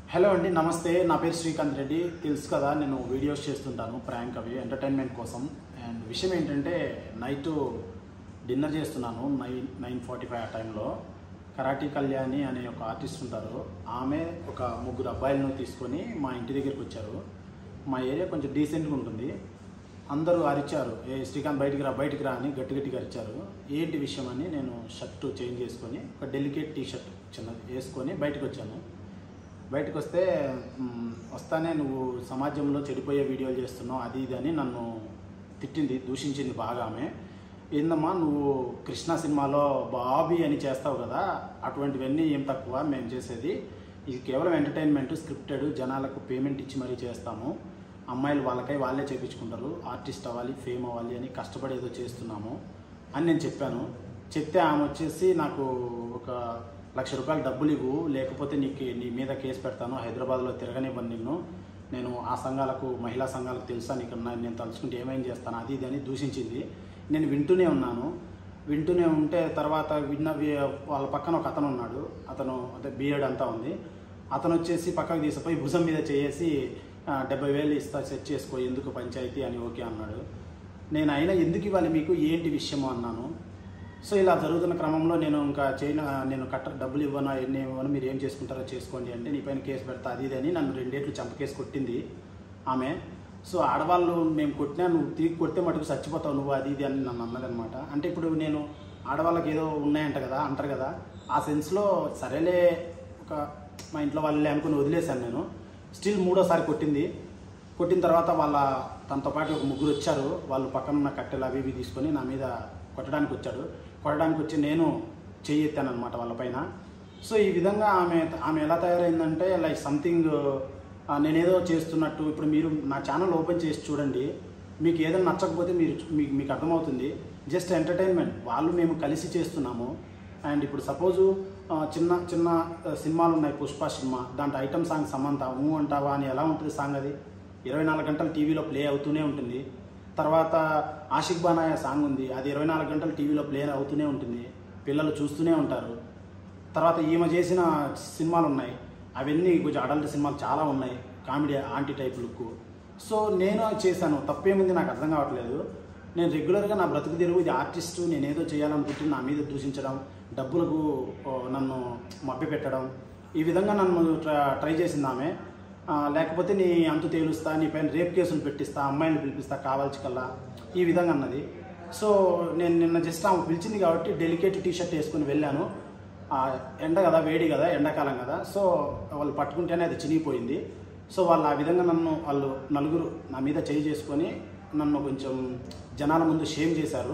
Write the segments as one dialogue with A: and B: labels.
A: hello అండి నమస్తే నా పేరు శ్రీకాంత్ రెడ్డి తెలుసు కదా నేను వీడియోస్ చేస్తుంటాను ప్రాంక్ అవి ఎంటర్టైన్మెంట్ కోసం అండ్ విషయం ఏంటంటే నైట్ డిన్నర్ చేస్తున్నాను నైన్ నైన్ ఫార్టీ ఫైవ్ ఆ టైంలో కరాటీ కళ్యాణి అనే ఒక ఆర్టిస్ట్ ఉంటారు ఆమె ఒక ముగ్గురు అబ్బాయిలను తీసుకొని మా ఇంటి దగ్గరికి వచ్చారు మా ఏరియా కొంచెం డీసెంట్గా ఉంటుంది అందరూ అరిచారు ఏ శ్రీకాంత్ బయటికి రా బయటికి రా అని గట్టి గట్టిగా అరిచారు ఏంటి విషయం అని నేను షర్ట్ చేంజ్ చేసుకొని ఒక డెలికేట్ టీ షర్ట్ చిన్నది వేసుకొని బయటకు వచ్చాను బయటకు వస్తే మ్, వస్తానే నువ్వు సమాజంలో చెడిపోయే వీడియోలు చేస్తున్నావు అది ఇది అని నన్ను తిట్టింది దూషించింది బాగా ఆమె ఏందమ్మా నువ్వు కృష్ణ సినిమాలో బాబీ అని చేస్తావు కదా అటువంటివన్నీ ఏం తక్కువ మేము చేసేది ఇది కేవలం ఎంటర్టైన్మెంట్ స్క్రిప్టెడ్ జనాలకు పేమెంట్ ఇచ్చి మరీ చేస్తాము అమ్మాయిలు వాళ్ళకై వాళ్ళే చేపించుకుంటారు ఆర్టిస్ట్ అవ్వాలి ఫేమ్ అవ్వాలి అని కష్టపడి ఏదో చేస్తున్నాము అని నేను చెప్పాను చెప్తే ఆమె వచ్చేసి నాకు ఒక లక్ష రూపాయలు డబ్బులు ఇవ్వు లేకపోతే నీకు నీ మీద కేసు పెడతాను హైదరాబాద్లో తిరగనివ్వను నిన్ను నేను ఆ సంఘాలకు మహిళా సంఘాలకు తెలుసా నీకు నా- నేను తలుచుకుంటే ఏమేం చేస్తాను అది ఇది అని దూషించింది నేను వింటూనే ఉన్నాను వింటూనే ఉంటే తర్వాత విన్న వి- వాళ్ళ పక్కన ఒక అతను ఉన్నాడు అతను అదే బిఎడ్ అంతా ఉంది అతను వచ్చేసి పక్కకు తీసిపోయి భుజం మీద చేసి "ఆ, డెబ్బై వేలు ఇస్తా సెట్ చేసుకో ఎందుకు పంచాయతీ అని ఓకే అన్నాడు నేను అయినా ఎందుకు ఇవ్వాలి మీకు ఏంటి విషయము అన్నాను సో ఇలా జరుగుతున్న క్రమంలో నేను ఇంకా చేయను నేను కట్ట డబ్బులు ఇవ్వను ఎన్ని ఇవ్వను మీరు ఏం చేసుకుంటారో చేసుకోండి అంటే నీ పైన కేసు పెడతా అది ఇది అని నన్ను రెండేట్లు చంపకేసి కొట్టింది ఆమె సో ఆడవాళ్ళు మేము కొట్టినా నువ్వు తిరిగి కొడితే మటుకు చచ్చిపోతావు నువ్వు అది ఇది అని నన్ను అన్నదనమాట అంటే ఇప్పుడు నేను ఆడవాళ్ళకి ఏదో ఉన్నాయంట కదా అంటారు కదా ఆ సెన్స్లో సరేలే ఒక మా ఇంట్లో వాళ్ళే అనుకుని వదిలేశాను నేను స్టిల్ మూడోసారి కొట్టింది కొట్టిన తర్వాత వాళ్ళ తనతో పాటు ఒక ముగ్గురు వచ్చారు వాళ్ళు పక్కన ఉన్న కట్టెలు అవి ఇవి తీసుకొని నా మీద కొట్టడానికి వచ్చాడు కొట్టడానికి వచ్చి నేను చెయ్యి ఎత్తాను అనమాట వాళ్ళ పైన సో ఈ విధంగా ఆమె ఆమె ఎలా తయారైందంటే లైక్ సంథింగ్ నేనేదో చేస్తున్నట్టు ఇప్పుడు మీరు నా ఛానల్ ఓపెన్ చేసి చూడండి మీకు ఏదైనా నచ్చకపోతే మీరు చూ- మీకు మీకు అర్థమవుతుంది జస్ట్ ఎంటర్టైన్మెంట్ వాళ్ళు మేము కలిసి చేస్తున్నాము అండ్ ఇప్పుడు సపోజు చిన్న చిన్న ఆ, సినిమాలు ఉన్నాయి పుష్ప సినిమా దాంట్లో ఐటమ్ సాంగ్ సమంత ఊ అంటావా అని ఎలా ఉంటుంది సాంగ్ అది ఇరవై నాలుగు గంటలు టీవీలో ప్లే అవుతూనే ఉంటుంది తర్వాత ఆషిక్ బానాయ సాంగ్ ఉంది అది ఇరవై నాలుగు గంటలు టీవీలో ప్లే అవుతూనే ఉంటుంది పిల్లలు చూస్తూనే ఉంటారు తర్వాత ఈమె చేసిన సినిమాలు ఉన్నాయి అవన్నీ కొంచెం అడల్ట్ సినిమాలు చాలా ఉన్నాయి comedy aunty type look so నేను చేశాను తప్పేముంది నాకు అర్థం కావట్లేదు నేను రెగ్యులర్గా నా బ్రతుకు తెరువు ఇది ఆర్టిస్టు నేను ఏదో చేయాలనుకుంటే నా మీద దూషించడం డబ్బులకు ఓ, నన్ను మభ్య పెట్టడం ఈ విధంగా నన్ను ట్ర- ట్రై చేసింది ఆమె ఆ, లేకపోతే నీ అంతు తేలుస్తా నీ పైన రేప్ కేసులు పెట్టిస్తా అమ్మాయిని పిలిపిస్తా కావాల్సి కల్లా ఈ విధంగా అన్నది సో నేను నిన్న జస్ట్ ఆమె పిలిచింది కాబట్టి డెలికేట్ టీ షర్ట్ వేసుకుని వెళ్ళాను ఆ, ఎండ కదా వేడి కదా ఎండాకాలం కదా సో వాళ్ళు పట్టుకుంటేనే అది చినిగిపోయింది సో వాళ్ళు ఆ విధంగా నన్ను వాళ్ళు నలుగురు నా మీద చేయి చేసుకొని నన్ను కొంచెం జనాల ముందు షేమ్ చేశారు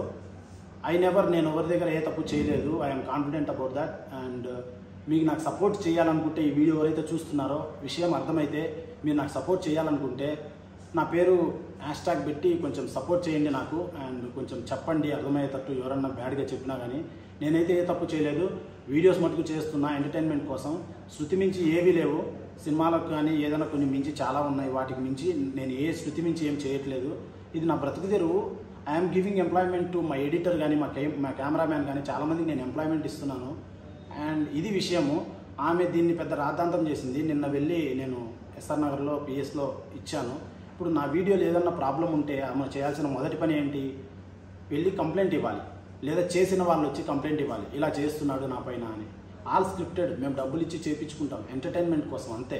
A: ఐ నెవర్ నేను ఎవరి దగ్గర ఏ తప్పు చేయలేదు I'm confident about that and మీకు నాకు సపోర్ట్ చేయాలనుకుంటే ఈ వీడియో ఎవరైతే చూస్తున్నారో విషయం అర్థమైతే మీరు నాకు సపోర్ట్ చేయాలనుకుంటే నా పేరు హ్యాష్ ట్యాగ్ పెట్టి కొంచెం సపోర్ట్ చేయండి నాకు అండ్ కొంచెం చెప్పండి అర్థమయ్యేటట్టు ఎవరన్నా బ్యాడ్గా చెప్పినా కానీ నేనైతే ఏ తప్పు చేయలేదు వీడియోస్ మటుకు చేస్తున్నా ఎంటర్టైన్మెంట్ కోసం శృతి మించి ఏవీ లేవు సినిమాలకు కానీ ఏదైనా కొన్ని మించి చాలా ఉన్నాయి వాటికి మించి నేను ఏ శృతి మించి ఏం చేయట్లేదు ఇది నా బ్రతుకు తెరువు I'm giving employment to my editor కానీ మా కే మా కెమెరామ్యాన్ కానీ చాలామందికి నేను ఎంప్లాయ్మెంట్ ఇస్తున్నాను అండ్ ఇది విషయము ఆమె దీన్ని పెద్ద రాద్ధాంతం చేసింది నిన్న వెళ్ళి నేను ఎస్ఆర్ నగర్లో పిఎస్లో ఇచ్చాను ఇప్పుడు నా వీడియోలో ఏదన్నా ప్రాబ్లం ఉంటే ఆమె చేయాల్సిన మొదటి పని ఏంటి వెళ్ళి కంప్లైంట్ ఇవ్వాలి లేదా చేసిన వాళ్ళు వచ్చి కంప్లైంట్ ఇవ్వాలి ఇలా చేస్తున్నాడు నా పైన అని ఆల్ స్క్రిప్టెడ్ మేము డబ్బులు ఇచ్చి చేయించుకుంటాం ఎంటర్టైన్మెంట్ కోసం అంతే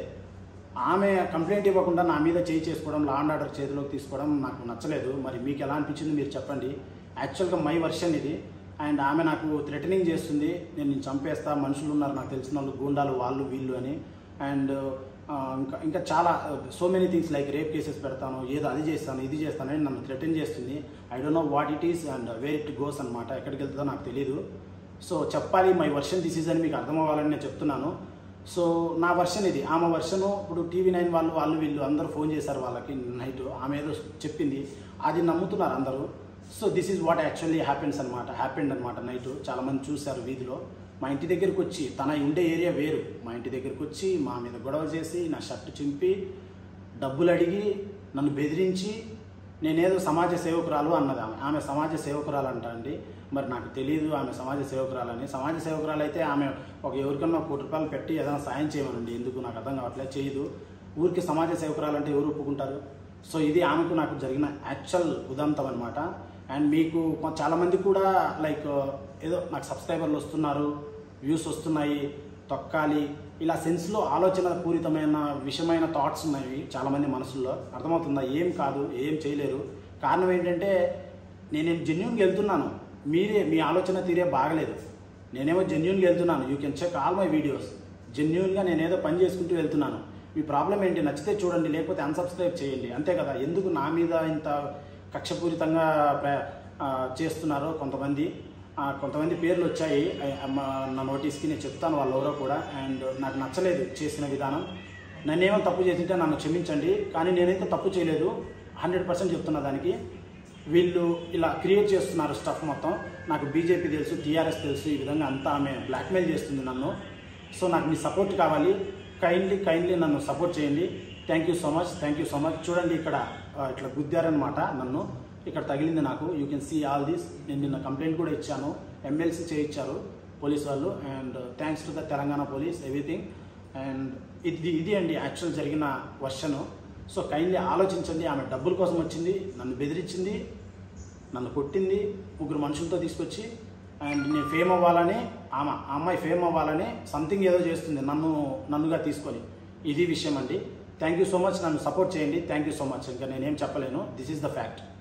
A: ఆమె కంప్లైంట్ ఇవ్వకుండా నా మీద చేయి చేసుకోవడం లా అండ్ ఆర్డర్ చేతిలోకి తీసుకోవడం నాకు నచ్చలేదు మరి మీకు ఎలా అనిపించింది మీరు చెప్పండి యాక్చువల్గా మై వర్షన్ ఇది అండ్ ఆమె నాకు థ్రెటనింగ్ చేస్తుంది నేను నిన్ను చంపేస్తా మనుషులు ఉన్నారు నాకు తెలిసిన వాళ్ళు గూండాలు వాళ్ళు వీళ్ళు అని అండ్ ఇంకా ఇంకా చాలా so many things like rape cases పెడతాను ఏదో అది చేస్తాను ఇది చేస్తాను అని నన్ను థ్రెటన్ చేస్తుంది I don't know what it is and where it goes అనమాట ఎక్కడికి వెళ్తుందో నాకు తెలియదు సో చెప్పాలి మై వర్షన్ దిస్ ఈజ్ అని మీకు అర్థం అవ్వాలని నేను చెప్తున్నాను సో నా వర్షన్ ఇది ఆమె వర్షను ఇప్పుడు టీవీ నైన్ వాళ్ళు వాళ్ళు వీళ్ళు అందరూ ఫోన్ చేశారు వాళ్ళకి నైట్ ఆమె ఏదో చెప్పింది అది నమ్ముతున్నారు అందరూ so this is what actually happens అనమాట హ్యాపెండ్ అనమాట నైట్ చాలామంది చూశారు వీధిలో మా ఇంటి దగ్గరికి వచ్చి తన ఉండే ఏరియా వేరు మా ఇంటి దగ్గరికి వచ్చి మా మీద గొడవ చేసి నా షర్ట్ చింపి డబ్బులు అడిగి నన్ను బెదిరించి నేనేదో సమాజ సేవకురాలు అన్నది ఆమె ఆమె సమాజ సేవకురాలు అంట అండి మరి నాకు తెలియదు ఆమె సమాజ సేవకురాలని సమాజ సేవకురాలు అయితే ఆమె ఒక ఎవరికన్నా కోటి రూపాయలు పెట్టి ఏదైనా సాయం చేయమనండి ఎందుకు నాకు అర్థం కావట్లేదు చేయదు ఊరికి సమాజ సేవకురాలు అంటే ఎవరు ఒప్పుకుంటారు సో ఇది ఆమెకు నాకు జరిగిన యాక్చువల్ ఉదంతం అనమాట అండ్ మీకు కొ- చాలామంది కూడా లైక్ ఏదో నాకు సబ్స్క్రైబర్లు వస్తున్నారు వ్యూస్ వస్తున్నాయి తొక్కాలి ఇలా సెన్స్లో ఆలోచన పూరితమైన విషమైన థాట్స్ ఉన్నాయి చాలామంది మనసుల్లో అర్థమవుతుందా ఏం కాదు ఏం చేయలేరు కారణం ఏంటంటే నేనేం జెన్యున్గా వెళ్తున్నాను మీరే మీ ఆలోచన తీరే బాగలేదు నేనేమో జెన్యున్గా వెళ్తున్నాను you can check all my videos జెన్యున్గా నేనేదో పని చేసుకుంటూ వెళ్తున్నాను మీ ప్రాబ్లం ఏంటి నచ్చితే చూడండి లేకపోతే అన్సబ్స్క్రైబ్ చేయండి అంతే కదా ఎందుకు నా మీద ఇంత కక్షపూరితంగా ప్ర- ఆ, చేస్తున్నారో కొంతమంది ఆ, కొంతమంది పేర్లు వచ్చాయి ఆ, మా- నా నోటీస్కి నేను చెప్తాను వాళ్ళు ఎవరో కూడా అండ్ నాకు నచ్చలేదు చేసిన విధానం నన్నేమో తప్పు చేసింటే నన్ను క్షమించండి కానీ నేనైతే తప్పు చేయలేదు హండ్రెడ్ పర్సెంట్ చెప్తున్నా దానికి వీళ్ళు ఇలా క్రియేట్ చేస్తున్నారు స్టఫ్ మొత్తం నాకు బీజేపీ తెలుసు టీఆర్ఎస్ తెలుసు ఈ విధంగా అంతా ఆమె బ్లాక్మెయిల్ చేస్తుంది నన్ను సో నాకు మీ సపోర్ట్ కావాలి కైండ్లీ కైండ్లీ నన్ను సపోర్ట్ చేయండి thank you so much thank you so much చూడండి ఇక్కడ ఆ, ఇట్లా గుద్దారనమాట నన్ను ఇక్కడ తగిలింది నాకు you can see all these నేను నిన్న కంప్లైంట్ కూడా ఇచ్చాను ఎమ్మెల్సీ చేయించారు పోలీస్ వాళ్ళు and thanks to the Telangana police everything and ఇది ఇది అండి యాక్చువల్ జరిగిన వర్షను సో కైండ్లీ ఆలోచించండి ఆమె డబ్బుల కోసం వచ్చింది నన్ను బెదిరించింది నన్ను కొట్టింది ముగ్గురు మనుషులతో తీసుకొచ్చి అండ్ నేను ఫేమ్ అవ్వాలని ఆమె ఆ అమ్మాయి ఫేమ్ అవ్వాలని సంథింగ్ ఏదో చేస్తుంది నన్ను నన్నుగా తీసుకొని ఇది విషయం అండి థ్యాంక్ యూ సో మచ్ నన్ను సపోర్ట్ చేయండి థ్యాంక్ యూ సో మచ్ ఇంకా నేనేం చెప్పలేను దిస్ ఈస్ ద ఫ్యాక్ట్